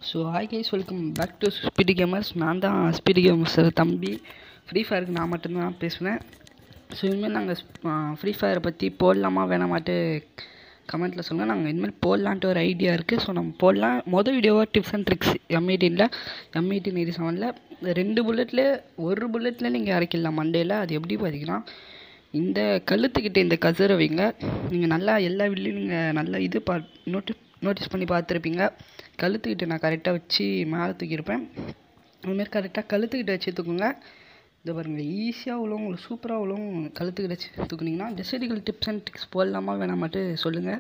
so hi guys welcome back to Speedy Gamers நான் தான் Speedy Gamers தம்பி free ஃபயருக்கு நான் மட்டும்தான் பேசுவேன் ஸோ இனிமேல் நாங்கள் ஃப்ரீ ஃபயரை பற்றி போடலாமா வேணாமாட்டு கமெண்ட்டில் சொல்லுங்கள் நாங்கள் இனிமேல் போடலான்ட்டு ஒரு ஐடியா இருக்குது ஸோ நம்ம போடலாம் மொதல் வீடியோவாக டிப்ஸ் அண்ட் ட்ரிக்ஸ் எம் எயிட்டீனில் எம் எயிட்டீன் எயிட்டி செவனில் ரெண்டு புல்லெட்டில் ஒரு புல்லெட்டில் நீங்கள் இறக்கிடலாம் மண்டேயில் அது எப்படி பார்த்தீங்கன்னா இந்த கழுத்துக்கிட்ட இந்த கசரை வைங்க நீங்கள் நல்லா எல்லா வீட்லேயும் நீங்கள் நல்லா இது பா நோட்டி நோட்டீஸ் பண்ணி பார்த்துருப்பீங்க கழுத்துக்கிட்ட நான் கரெக்டாக வச்சு மேலே தூக்கியிருப்பேன் அதுமாரி கரெக்டாக கழுத்துக்கிட்ட வச்சு தூக்குங்க இதை பாருங்கள் ஈஸியாக உள்ளவங்க உங்களுக்கு சூப்பராக உள்ளவங்க கழுத்துக்கிட்ட வச்சு தூக்குனீங்கன்னா டெசடிக்கல் டிப்ஸ் அண்ட் ட்ரிக்ஸ் போடலாமா வேணாமாட்டு சொல்லுங்கள்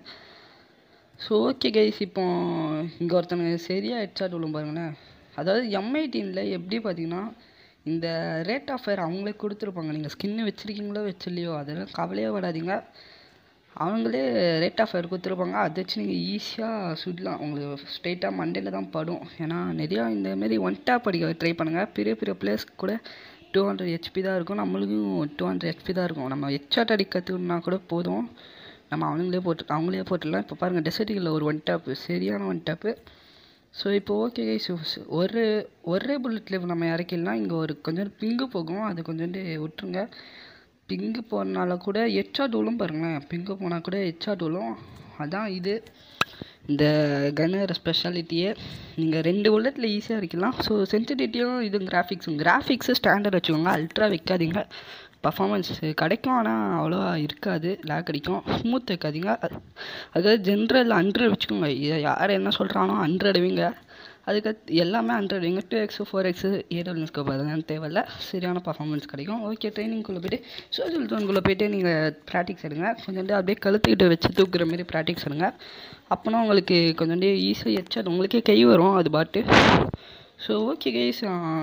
ஸோ ஓகே கைஸ் இப்போ இங்கே ஒருத்தனுங்க சரியாக ஹெட்ஷாட் விழும் பாருங்களேன் அதாவது எம்ஐடீனில் எப்படி பார்த்தீங்கன்னா இந்த ரேட் ஆஃப் ஃபயர் அவங்களே கொடுத்துருப்பாங்க நீங்கள் ஸ்கின்னு வச்சுருக்கீங்களோ வச்சில்லையோ அதெல்லாம் கவலையே படாதீங்க அவங்களே ரேட் ஆஃப் ஃபயர் கொடுத்துருப்பாங்க அதை வச்சு நீங்கள் ஈஸியாக சுடலாம் உங்களுக்கு ஸ்ட்ரெயிட்டாக மண்டேல தான் படும் ஏன்னா நிறையா இந்தமாரி ஒன் டேப் அடிக்க ட்ரை பண்ணுங்கள் பெரிய பெரிய பிளேஸ்க்கு கூட டூ ஹண்ட்ரட் ஹெச்பி தான் இருக்கும் நம்மளுக்கும் டூ ஹண்ட்ரட் ஹெச்பி தான் இருக்கும் நம்ம ஹெட்ஷாட் அடிக்க கற்றுக்கணுன்னா கூட போதும் நம்ம அவங்களே போட்டு அவங்களே போட்டுடலாம் இப்போ பாருங்கள் டெசர்ட்டிகளில் ஒரு ஒன் டேப்பு சரியான ஒன் டேப்பு ஸோ இப்போ ஓகே கைஸ் ஒரு ஒரே புல்லட்டில் நம்ம இறக்கிடலாம் இங்கே ஒரு கொஞ்சம் பிங்கு போகும் அது கொஞ்சோண்டு விட்டுருங்க பிங்கு போனால கூட ஹெட்ஷாட் விழும் பாருங்களேன் பிங்கு போனால் கூட ஹெட்ஷாட் விழும் அதான் இது இந்த கன்னர் ஸ்பெஷாலிட்டியே நீங்கள் ரெண்டு புல்லட்டில் ஈஸியாக இருக்கலாம் ஸோ சென்சிட்டிவிட்டியும் இது கிராஃபிக்ஸும் கிராஃபிக்ஸு ஸ்டாண்டர்ட் வச்சுக்கோங்க அல்ட்ரா வைக்காதீங்க பர்ஃபாமன்ஸ் கிடைக்கும் ஆனால் அவ்வளோவா இருக்காது லேக் அடிக்கும் ஸ்மூத் வைக்காதீங்க அதாவது ஜென்ரல் ஹண்ட்ரட் வச்சுக்கோங்க யார் என்ன சொல்கிறானோ ஹண்ட்ரட் வைங்க அதுக்கு எல்லாமே ஹண்ட்ரட் வைங்க two X four X AW scope அதெல்லாம் தேவையில்ல சரியான பர்ஃபார்மன்ஸ் கிடைக்கும் ஓகே ட்ரைனிங்குள்ளே போய்ட்டு சோஷியல் ஜோனுக்குள்ளே போய்ட்டு நீங்கள் ப்ராக்டிக்ஸ் எடுங்க கொஞ்சோண்டு அப்படியே கழுத்துக்கிட்ட வச்சு தூக்குற மாரி ப்ராக்டிக்ஸ் எடுங்க அப்போனா உங்களுக்கு கொஞ்சோண்டு ஈஸியாக ஹெட்ஷாட் உங்களுக்கே கை வரும் அது பாட்டு ஸோ ஓகே கைஸ்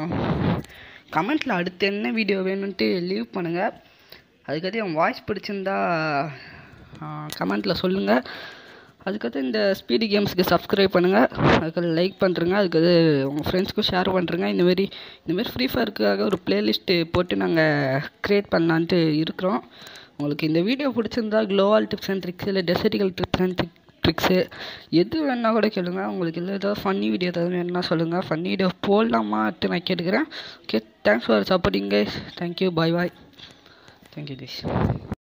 கமெண்ட்டில் அடுத்து என்ன வீடியோ வேணும்ன்ட்டு லீவ் பண்ணுங்கள் அதுக்கடுத்து என் வாய்ஸ் பிடிச்சிருந்தா கமெண்ட்டில் சொல்லுங்கள் அதுக்கடுத்து இந்த ஸ்பீடி கேம்ஸுக்கு சப்ஸ்கிரைப் பண்ணுங்கள் அதுக்கு லைக் பண்ணுறங்க அதுக்கு உங்கள் ஃப்ரெண்ட்ஸ்க்கும் ஷேர் பண்ணுறங்க இந்தமாரி இந்தமாரி ஃப்ரீ ஃபயருக்காக ஒரு ப்ளேலிஸ்ட்டு போட்டு நாங்கள் க்ரியேட் பண்ணலான்ட்டு இருக்கிறோம் உங்களுக்கு இந்த வீடியோ பிடிச்சிருந்தா க்ளோவால் டிப்ஸ் அண்ட் ட்ரிக்ஸ் இல்லை டெசர்டிக்கல் டிப்ஸ் அண்ட் ட்ரிக்ஸு எது வேணா கூட கேளுங்க உங்களுக்கு இல்லை ஏதாவது ஃபன்னி வீடியோ ஏதாவது வேணும்னா சொல்லுங்கள் ஃபன்னி வீடியோ போடலாமாட்டு நான் கேட்டுக்கிறேன் okay thanks for supporting guys thank you bye bye thank you guys